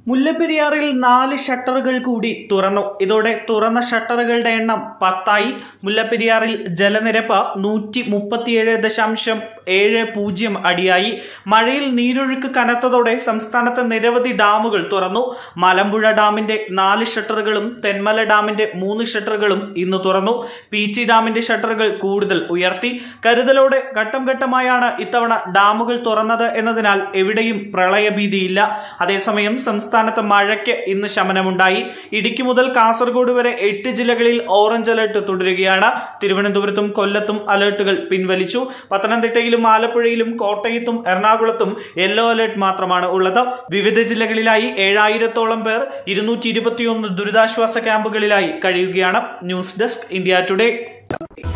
മുല്ലപ്പെരിയാറിൽ നാല് ഷട്ടറുകൾ കൂടി തുറന്നു ഇതോടെ തുറന്ന ഷട്ടറുകളുടെ എണ്ണം പത്തായി മുല്ലപ്പെരിയാറിൽ ജലനിരപ്പ് നൂറ്റി മുപ്പത്തിയേഴ് ദശാംശം ഏഴ് പൂജ്യം അടിയായി മഴയിൽ നീരൊഴുക്ക് കനത്തതോടെ സംസ്ഥാനത്ത് നിരവധി ഡാമുകൾ തുറന്നു മലമ്പുഴ ഡാമിന്റെ നാല് ഷട്ടറുകളും തെന്മല ഡാമിന്റെ മൂന്ന് ഷട്ടറുകളും ഇന്ന് തുറന്നു പീച്ചി ഡാമിന്റെ ഷട്ടറുകൾ കൂടുതൽ ഉയർത്തി കരുതലോടെ ഘട്ടം ഘട്ടമായാണ് ഇത്തവണ ഡാമുകൾ തുറന്നത് എന്നതിനാൽ എവിടെയും പ്രളയഭീതിയില്ല അതേസമയം സംസ്ഥാനത്ത് മഴയ്ക്ക് ഇന്ന് ശമനമുണ്ടായി ഇടുക്കി മുതൽ കാസർഗോഡ് വരെ എട്ട് ജില്ലകളിൽ ഓറഞ്ച് അലർട്ട് തുടരുകയാണ് തിരുവനന്തപുരത്തും കൊല്ലത്തും അലർട്ടുകൾ പിൻവലിച്ചു പത്തനംതിട്ടയിലും ആലപ്പുഴയിലും കോട്ടയത്തും എറണാകുളത്തും യെല്ലോ അലർട്ട് മാത്രമാണ് ഉള്ളത് വിവിധ ജില്ലകളിലായി ഏഴായിരത്തോളം പേർ ഇരുന്നൂറ്റി ഇരുപത്തിയൊന്ന് ദുരിതാശ്വാസ ക്യാമ്പുകളിലായി കഴിയുകയാണ് ന്യൂസ് ഡെസ്ക് ഇന്ത്യ ടുഡേ